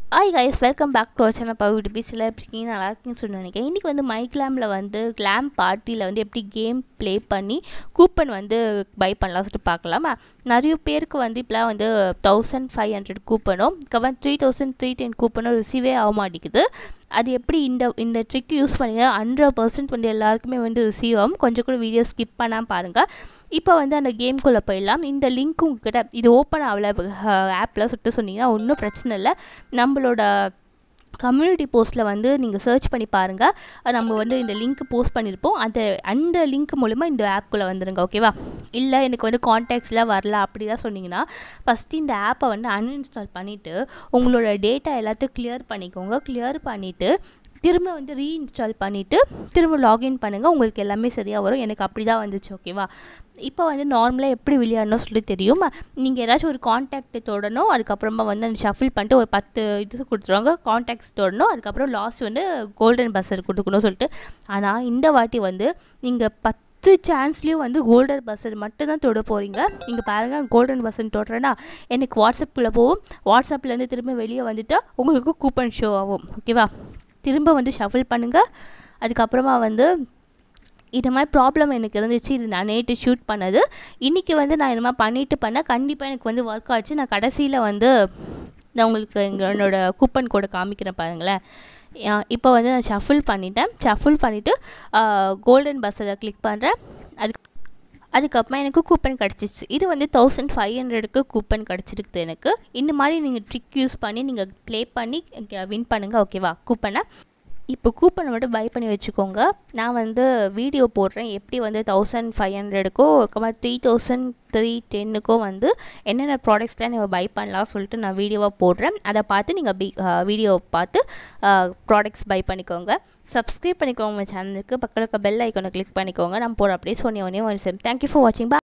hi guys welcome back to channel Pavi டிபிஸில் எப்படி இருக்கீங்க நல்லா இருக்கீங்கன்னு சொல்லி நினைக்கிறேன் இன்றைக்கி வந்து மை கிளாமில் வந்து கிளாம் பார்ட்டியில் வந்து எப்படி கேம் ப்ளே பண்ணி கூப்பன் வந்து பை பண்ணலாம் சொல்லிட்டு பார்க்கலாமா நிறைய பேருக்கு வந்து இப்போலாம் வந்து தௌசண்ட் ஃபைவ் ஹண்ட்ரட் கூப்பனும் அதுக்கப்புறம் த்ரீ தௌசண்ட் த்ரீ டென் கூப்பனும் ரிசீவே ஆக மாட்டேங்குது அது எப்படி இந்த இந்த ட்ரிக் யூஸ் பண்ணி ஹண்ட்ரட் பர்சன்ட் வந்து எல்லாருக்குமே வந்து ரிசீவ் ஆகும் கொஞ்சம் கூட வீடியோ ஸ்கிப் பண்ணாமல் பாருங்கள் இப்போ வந்து அந்த கேம்குள்ளே போயிடலாம் இந்த லிங்க் உங்ககிட்ட இது ஓப்பன் ஆகல ஆப்பில் சுட்டு சொன்னீங்கன்னா ஒன்றும் பிரச்சனை இல்லை நம்மளோட கம்யூனிட்டி போஸ்ட்டில் வந்து நீங்கள் சர்ச் பண்ணி பாருங்கள் நம்ம வந்து இந்த லிங்க் போஸ்ட் பண்ணியிருப்போம் அந்த அந்த லிங்க் மூலிமா இந்த ஆப்குள்ளே வந்துடுங்க ஓகேவா இல்லை எனக்கு வந்து காண்டாக்ட்ஸ்லாம் வரல அப்படி தான் சொன்னீங்கன்னா ஃபஸ்ட்டு இந்த ஆப்பை வந்து அன்இன்ஸ்டால் பண்ணிவிட்டு உங்களோட டேட்டா எல்லாத்தையும் கிளியர் பண்ணிக்கோங்க கிளியர் பண்ணிவிட்டு திரும்ப வந்து ரீஇன்ஸ்டால் பண்ணிவிட்டு திரும்ப லாகின் பண்ணுங்கள் உங்களுக்கு எல்லாமே சரியாக வரும் எனக்கு அப்படி தான் வந்துச்சு ஓகேவா இப்போ வந்து நார்மலாக எப்படி விளையாடணும் சொல்லி தெரியும் நீங்கள் ஏதாச்சும் ஒரு காண்டாக்ட் தொடணும் அதுக்கப்புறமா வந்து அந்த ஷஃபில் பண்ணிட்டு ஒரு பத்து இது கொடுத்துருவாங்க காண்டாக்ட்ஸ் தொடணும் அதுக்கப்புறம் லாஸ்ட் வந்து கோல்டன் பஸ்ஸர் கொடுக்கணும் சொல்லிட்டு ஆனால் இந்த வாட்டி வந்து நீங்கள் பத்து பத்து சான்ஸ்லேயும் வந்து கோல்டன் பஸ்ஸர் மட்டும்தான் தொட போகிறீங்க நீங்கள் பாருங்கள் கோல்டன் பஸ்ஸன் தொடுறேன்னா எனக்கு வாட்ஸ்அப்பில் போகும் வாட்ஸ்அப்லேருந்து திரும்ப வெளியே வந்துட்டு உங்களுக்கு கூப்பன் ஷோ ஆகும் ஓகேவா திரும்ப வந்து ஷஃபில் பண்ணுங்கள் அதுக்கப்புறமா வந்து இது மாதிரி ப்ராப்ளம் எனக்கு இருந்துச்சு இது நான் நேற்று ஷூட் பண்ணது இன்றைக்கி வந்து நான் இது மாதிரி பண்ணிவிட்டு பண்ணேன் கண்டிப்பாக எனக்கு வந்து ஒர்க் ஆச்சு நான் கடைசியில் வந்து நான் உங்களுக்கு எங்கள் என்னோடய கூப்பன் கோடை காமிக்கிறேன் பாருங்களேன் இப்போ வந்து நான் ஷஃபில் பண்ணிட்டேன் ஷஃபில் பண்ணிவிட்டு கோல்டன் பஸ்ஸரை கிளிக் பண்ணுறேன் அதுக்கு அதுக்கப்புறமா எனக்கு கூப்பன் கிடச்சிச்சு இது வந்து தௌசண்ட் ஃபைவ் ஹண்ட்ரடுக்கு கூப்பன் கிடச்சிருக்கு எனக்கு இந்த மாதிரி நீங்கள் ட்ரிக் யூஸ் பண்ணி நீங்கள் ப்ளே பண்ணி வின் பண்ணுங்கள் ஓகேவா கூப்பனை இப்போ கூப்பனை மட்டும் பை பண்ணி வச்சுக்கோங்க நான் வந்து வீடியோ போடுறேன் எப்படி வந்து தௌசண்ட் ஃபைவ் ஹண்ட்ரடுக்கோ அதுக்கப்புறம் த்ரீ தௌசண்ட் த்ரீ டென்னுக்கோ வந்து என்னென்ன ப்ராடக்ட்ஸ்லாம் நீங்கள் பை பண்ணலாம் சொல்லிட்டு நான் வீடியோவாக போடுறேன் அதை பார்த்து நீங்கள் பி வீடியோ பார்த்து ப்ராடக்ட்ஸ் பை பண்ணிக்கோங்க சப்ஸ்கிரைப் பண்ணிக்கோங்க சேனலுக்கு பக்கத்தில் இருக்க பெல் ஐக்கனை கிளிக் பண்ணிக்கோங்க நான் போகிற அப்படியே சொன்னி ஒன்றே ஒன் சேம் தேங்க்யூ ஃபார் வாட்சிங் பா